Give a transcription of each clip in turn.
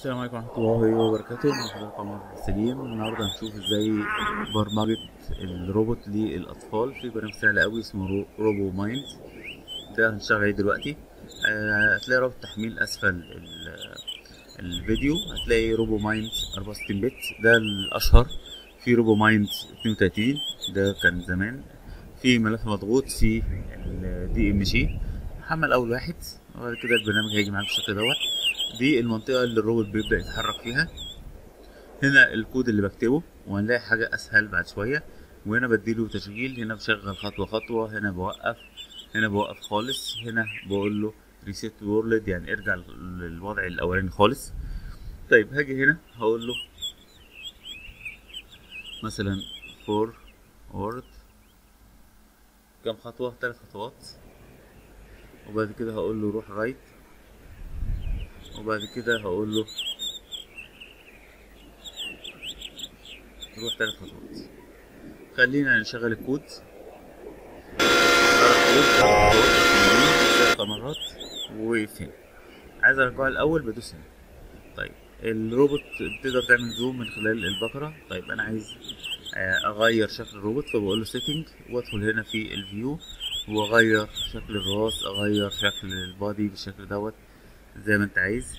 السلام عليكم ورحمة الله وبركاته أنا حضرتك عمر سليم النهاردة هنشوف ازاي برمجة الروبوت للأطفال في برنامج سهل أوي اسمه رو- روبو مايند ده هنشتغل عليه دلوقتي آه، هتلاقي رابط تحميل أسفل ال- الفيديو هتلاقي روبو مايند 64 بت ده الأشهر في روبو مايند 32 ده كان زمان في ملف مضغوط في الدي ام جي حمل أول واحد وبعد كده البرنامج هيجي معاك بالشكل دوت دي المنطقة اللي الروبوت بيبدأ يتحرك فيها هنا الكود اللي بكتبه وهنلاقي حاجة أسهل بعد شوية وهنا بديله تشغيل هنا بشغل خطوة خطوة هنا بوقف هنا بوقف خالص هنا بقول له ريسيت وورلد يعني ارجع للوضع الأولاني خالص طيب هاجي هنا هقول له مثلا فور وورد كام خطوة ثلاث خطوات وبعد كده هقول له روح رايت وبعد كده هقول له روح ثلاث خطوات خلينا نشغل الكود ثلاث مرات وفين عايز ارجعه الاول بدوس هنا طيب الروبوت تقدر تعمل زوم من خلال البكره طيب انا عايز آه، اغير شكل الروبوت فبقول له سيتنج وادخل هنا في الفيو واغير شكل الراس اغير شكل البادي بالشكل دوت زي ما انت عايز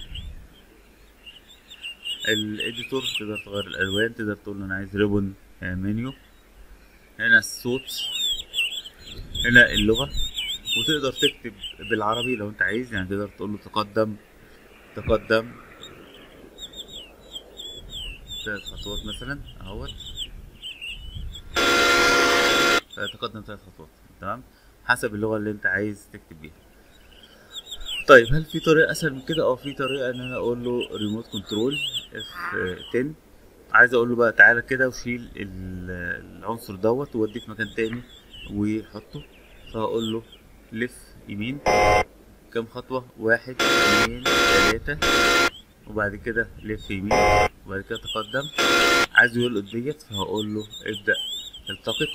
الاديتور تقدر تغير الالوان تقدر تقول له انا عايز ريبون منيو هنا الصوت هنا اللغه وتقدر تكتب بالعربي لو انت عايز يعني تقدر تقول له تقدم تقدم ثلاث خطوات مثلا اهوت تقدم ثلاث خطوات تمام حسب اللغه اللي انت عايز تكتب بيها طيب هل في طريقه اسهل من كده اه في طريقه ان انا اقول له ريموت كنترول اف 10 عايز اقول له بقى تعالى كده وشيل ال- العنصر دوت ووديه في مكان تاني وحطه فهقول له لف يمين كام خطوة واحد اتنين تلاتة وبعد كده لف يمين وبعد كده تقدم عايزه يلقط ديت فهقول له ابدأ التقط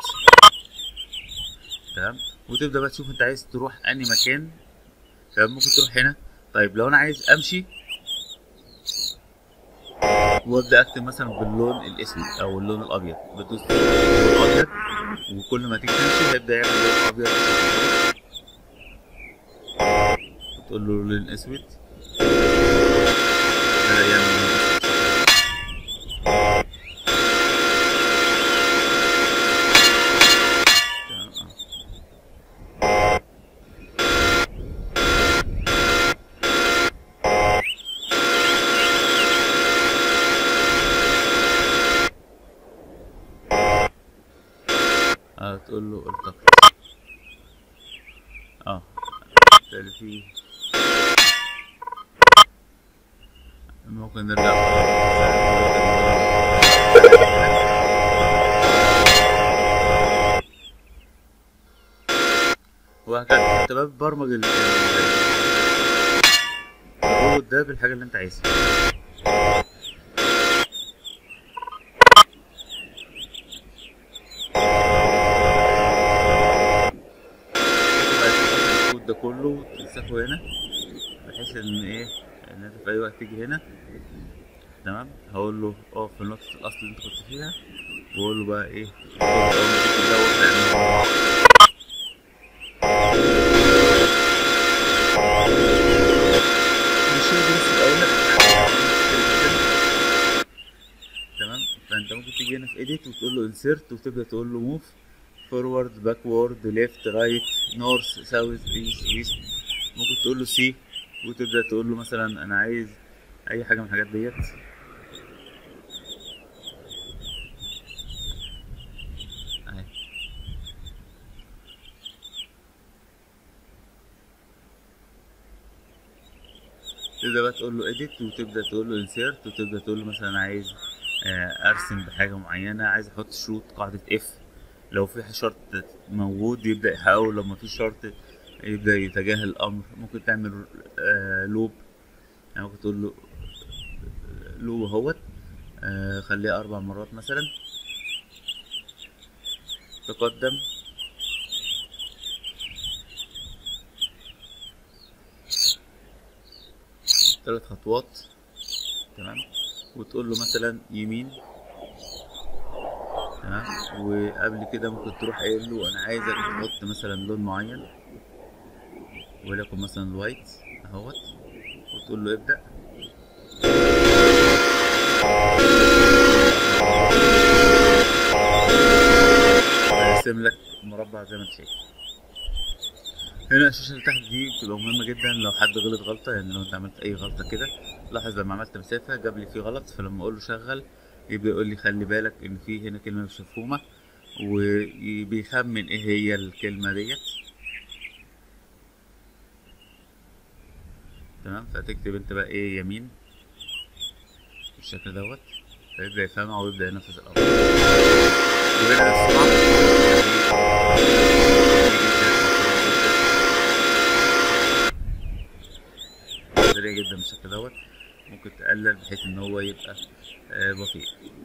تمام وتبدأ بقى تشوف انت عايز تروح انهي مكان تمام ممكن تروح هنا طيب لو انا عايز امشي وابدا اكتب مثلا باللون الاسود او اللون الابيض بدوس اللون الابيض وكل ما تيجي تمشي هيبدا يعمل لون ابيض تقول له لون اسود بدا يعمل لون اسود تمام، آه. اه تقول له التقط اه بالتالي في ممكن نرجع وهكذا انت بقى بتبرمج ال- ال- الروبوت ده بالحاجة اللي انت عايزها الكود ده كله تمسحه هنا بحيث ان ايه ان انت في اي وقت تيجي هنا تمام هقول له اقف في نقطة الاصل اللي انت كنت فيها واقول له بقى ايه خد اول ما تيجي دوت لأن مش هي دي بس الاول تمام فانت ممكن تيجي هنا في edit وتقول له insert وتبدا تقول له move forward backward left right north south east west ممكن تقول له سي وتبدا تقول له مثلا انا عايز اي حاجه من الحاجات ديت اهي تبدا بقى تقول له edit وتبدا تقول له insert وتبدا تقول له مثلا انا عايز آه، ارسم بحاجه معينه عايز احط شروط قاعده اف لو في شرط موجود يبدا يحققه لو ما في شرط يبدا يتجاهل الامر ممكن تعمل آه لوب يعني ممكن تقول له لوب اهوت آه خليها اربع مرات مثلا تقدم ثلاث خطوات تمام وتقول له مثلا يمين تمام وقبل كده ممكن تروح قايل له انا عايزك تحط مثلا لون معين وليكن مثلا الوايت اهوت وتقول له ابدأ هيرسم لك مربع زي ما انت شايف هنا الشاشة اللي تحت دي بتبقى مهمة جدا لو حد غلط غلطة يعني لو انت عملت أي غلطة كده لاحظ لما عملت مسافة جاب لي فيه غلط فلما أقول له شغل يبدأ يقول لي خلي بالك إن في هنا كلمة مش مفهومة وبيخمن إيه هي الكلمة ديت تمام فتكتب انت بقى ايه يمين بالشكل دوت فيبدأ يفهمها ويبدأ ينفذ الأمر وهنا السرعة سريع جدا بالشكل دوت ممكن تقلل بحيث ان هو يبقى آه، بطيء